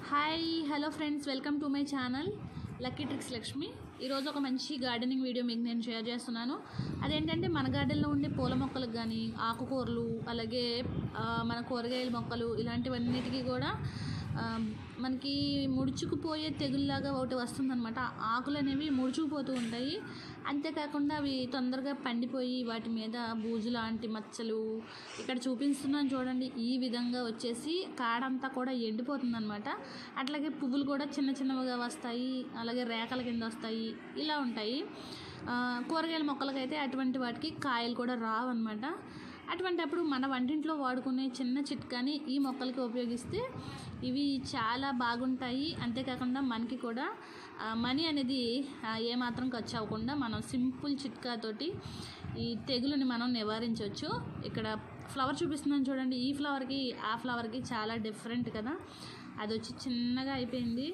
hi hello friends welcome to my channel lucky tricks Lakshmi ఈరోజు ఒక మంచి గార్డెనింగ్ వీడియో మీకు నేను షేర్ చేస్తున్నాను అదేంటంటే మన గార్డెన్లో ఉండే పూల మొక్కలకు కానీ ఆకుకూరలు అలాగే ఆ, మన కూరగాయల మొక్కలు ఇలాంటివన్నిటికీ కూడా ఆ, మనకి ముడుచుకుపోయే తెగుల్లాగా ఒకటి వస్తుందన్నమాట ఆకులు అనేవి ముడుచుకుపోతూ ఉంటాయి అంతేకాకుండా అవి తొందరగా పండిపోయి వాటి మీద బూజు లాంటి మచ్చలు ఇక్కడ చూపిస్తున్నాను చూడండి ఈ విధంగా వచ్చేసి కాడంతా కూడా ఎండిపోతుంది అనమాట అట్లాగే పువ్వులు కూడా చిన్న చిన్నవిగా వస్తాయి అలాగే రేఖల కింద వస్తాయి ఇలా ఉంటాయి ఆ, కూరగాయల మొక్కలకైతే అటువంటి వాటికి కాయలు కూడా రావు అనమాట అటువంటప్పుడు మన వంటింట్లో వాడుకునే చిన్న చిట్కాని ఈ మొక్కలకి ఉపయోగిస్తే ఇవి చాలా బాగుంటాయి అంతేకాకుండా మనకి కూడా ఆ, మనీ అనేది ఆ, ఏమాత్రం ఖర్చు అవ్వకుండా మనం సింపుల్ చిట్కాతోటి ఈ తెగులుని మనం నివారించవచ్చు ఇక్కడ ఫ్లవర్ చూపిస్తున్నాను చూడండి ఈ ఫ్లవర్కి ఆ ఫ్లవర్కి చాలా డిఫరెంట్ కదా అది వచ్చి చిన్నగా అయిపోయింది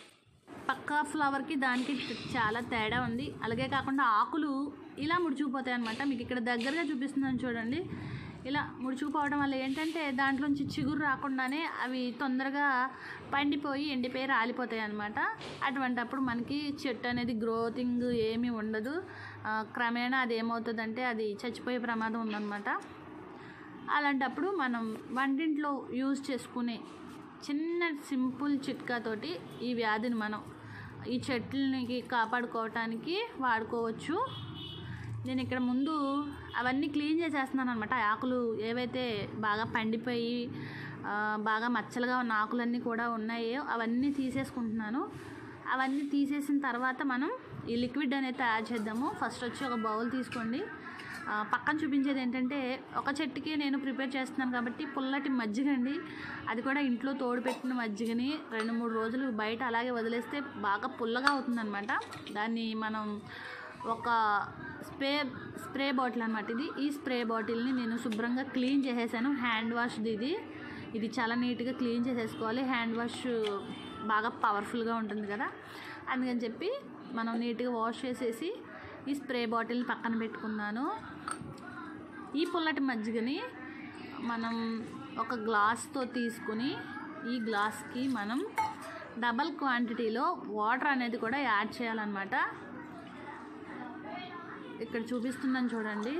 పక్క ఫ్లవర్కి దానికి చాలా తేడా ఉంది అలాగే కాకుండా ఆకులు ఇలా ముడుచుకుపోతాయి అనమాట మీకు ఇక్కడ దగ్గరగా చూపిస్తున్నాను చూడండి ఇలా ముడుచుకుపోవడం వల్ల ఏంటంటే దాంట్లోంచి చిగురు రాకుండానే అవి తొందరగా పండిపోయి ఎండిపోయి రాలిపోతాయి అనమాట అటువంటప్పుడు మనకి చెట్టు అనేది గ్రోతింగ్ ఏమీ ఉండదు ఆ, క్రమేణా అది ఏమవుతుందంటే అది చచ్చిపోయే ప్రమాదం ఉందన్నమాట అలాంటప్పుడు మనం వంటింట్లో యూజ్ చేసుకునే చిన్న సింపుల్ చిట్కాతోటి ఈ వ్యాధిని మనం ఈ చెట్లని కాపాడుకోవటానికి వాడుకోవచ్చు నేను ఇక్కడ ముందు అవన్నీ క్లీన్ చేసేస్తున్నాను అనమాట ఆకులు ఏవైతే బాగా పండిపోయి ఆ, బాగా మచ్చలుగా ఉన్న ఆకులన్నీ కూడా ఉన్నాయో అవన్నీ తీసేసుకుంటున్నాను అవన్నీ తీసేసిన తర్వాత మనం ఈ లిక్విడ్ అనేది తయారు చేద్దాము ఫస్ట్ వచ్చి ఒక బౌల్ తీసుకోండి ఆ, పక్కన చూపించేది ఏంటంటే ఒక చెట్టుకి నేను ప్రిపేర్ చేస్తున్నాను కాబట్టి పుల్లటి మజ్జిగ అండి అది కూడా ఇంట్లో తోడు పెట్టిన మజ్జిగని రెండు మూడు రోజులు బయట అలాగే వదిలేస్తే బాగా పుల్లగా అవుతుందన్నమాట దాన్ని మనం ఒక స్ప్రే స్ప్రే బాటిల్ అనమాట ఇది ఈ స్ప్రే బాటిల్ని నేను శుభ్రంగా క్లీన్ చేసేసాను హ్యాండ్ వాష్ది ఇది ఇది చాలా నీట్గా క్లీన్ చేసేసుకోవాలి హ్యాండ్ వాష్ బాగా పవర్ఫుల్గా ఉంటుంది కదా అందుకని చెప్పి మనం నీట్గా వాష్ చేసేసి ఈ స్ప్రే బాటిల్ పక్కన పెట్టుకున్నాను ఈ పుల్లటి మజ్జిగని మనం ఒక గ్లాస్తో తీసుకుని ఈ గ్లాస్కి మనం డబల్ క్వాంటిటీలో వాటర్ అనేది కూడా యాడ్ చేయాలన్నమాట ఇక్కడ చూపిస్తున్నాను చూడండి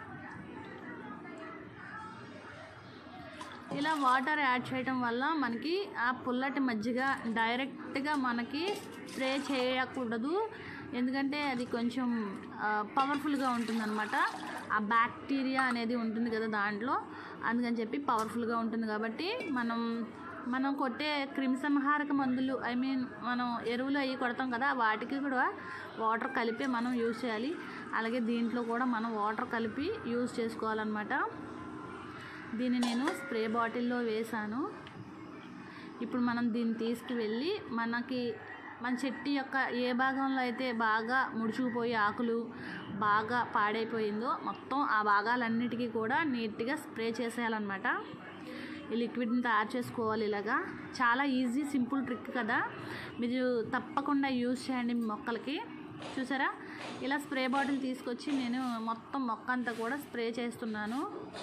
ఇలా వాటర్ యాడ్ చేయటం వల్ల మనకి ఆ పుల్లటి మజ్జిగ డైరెక్ట్గా మనకి స్ప్రే చేయకూడదు ఎందుకంటే అది కొంచెం పవర్ఫుల్గా ఉంటుందన్నమాట ఆ బ్యాక్టీరియా అనేది ఉంటుంది కదా దాంట్లో అందుకని చెప్పి పవర్ఫుల్గా ఉంటుంది కాబట్టి మనం మనం కొట్టే క్రిమిసంహారక మందులు ఐ మీన్ మనం ఎరువులు అవి కొడతాం కదా వాటికి కూడా వాటర్ కలిపి మనం యూజ్ చేయాలి అలాగే దీంట్లో కూడా మనం వాటర్ కలిపి యూజ్ చేసుకోవాలన్నమాట దీన్ని నేను స్ప్రే బాటిల్లో వేసాను ఇప్పుడు మనం దీన్ని తీసుకువెళ్ళి మనకి మన చెట్టు యొక్క ఏ భాగంలో అయితే బాగా ముడుచుకుపోయి ఆకులు బాగా పాడైపోయిందో మొత్తం ఆ భాగాలన్నిటికీ కూడా నీట్గా స్ప్రే చేసేయాలన్నమాట ఈ లిక్విడ్ని తయారు చేసుకోవాలి ఇలాగా చాలా ఈజీ సింపుల్ ట్రిక్ కదా మీరు తప్పకుండా యూజ్ చేయండి మీ మొక్కలకి చూసారా ఇలా స్ప్రే బాటిల్ తీసుకొచ్చి నేను మొత్తం మొక్క అంతా కూడా స్ప్రే చేస్తున్నాను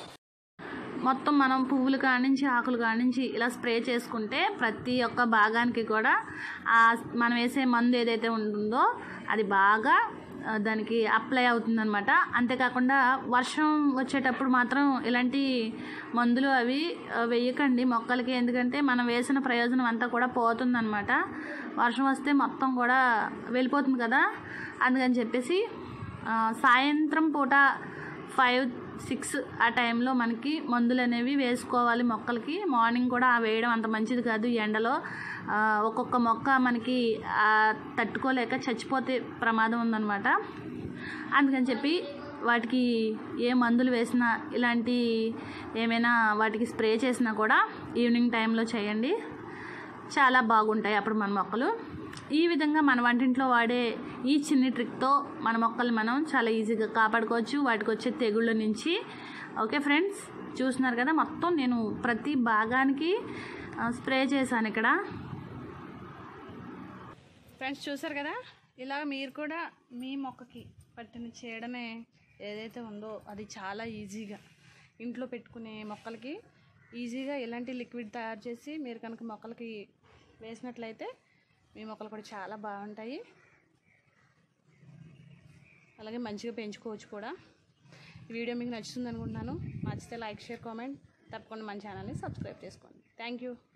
మొత్తం మనం పువ్వులు కానించి ఆకులు కానించి ఇలా స్ప్రే చేసుకుంటే ప్రతి ఒక్క భాగానికి కూడా ఆ మనం వేసే మందు ఏదైతే ఉంటుందో అది బాగా ఆ, దానికి అప్లై అవుతుందన్నమాట అంతేకాకుండా వర్షం వచ్చేటప్పుడు మాత్రం ఇలాంటి మందులు అవి ఆ, వేయకండి మొక్కలకి ఎందుకంటే మనం వేసిన ప్రయోజనం అంతా కూడా పోతుందన్నమాట వర్షం వస్తే మొత్తం కూడా వెళ్ళిపోతుంది కదా అందుకని చెప్పేసి ఆ, సాయంత్రం పూట ఫైవ్ సిక్స్ ఆ టైంలో మనకి మందులు అనేవి వేసుకోవాలి మొక్కలకి మార్నింగ్ కూడా ఆ వేయడం అంత మంచిది కాదు ఈ ఎండలో ఆ, ఒక్కొక్క మొక్క మనకి ఆ, తట్టుకోలేక చచ్చిపోతే ప్రమాదం ఉందన్నమాట అందుకని చెప్పి వాటికి ఏ మందులు వేసినా ఇలాంటి ఏమైనా వాటికి స్ప్రే చేసినా కూడా ఈవినింగ్ టైంలో చేయండి చాలా బాగుంటాయి అప్పుడు మన మొక్కలు ఈ విధంగా మన వంటింట్లో వాడే ఈ చిన్ని ట్రిక్తో మన మొక్కలు మనం చాలా ఈజీగా కాపాడుకోవచ్చు వాటికి వచ్చే తెగుళ్ళ నుంచి ఓకే ఫ్రెండ్స్ చూస్తున్నారు కదా మొత్తం నేను ప్రతి భాగానికి ఆ, స్ప్రే చేశాను ఇక్కడ ఫ్రెండ్స్ చూసారు కదా ఇలా మీరు కూడా మీ మొక్కకి పట్టిన చేయడమే ఏదైతే ఉందో అది చాలా ఈజీగా ఇంట్లో పెట్టుకునే మొక్కలకి ఈజీగా ఇలాంటి లిక్విడ్ తయారు చేసి మీరు కనుక మొక్కలకి వేసినట్లయితే మీ మొక్కలు కూడా చాలా బాగుంటాయి అలాగే మంచిగా పెంచుకోవచ్చు కూడా ఈ వీడియో మీకు నచ్చుతుంది అనుకుంటున్నాను నచ్చితే లైక్ షేర్ కామెంట్ తప్పకుండా మన ఛానల్ని సబ్స్క్రైబ్ చేసుకోండి థ్యాంక్ యూ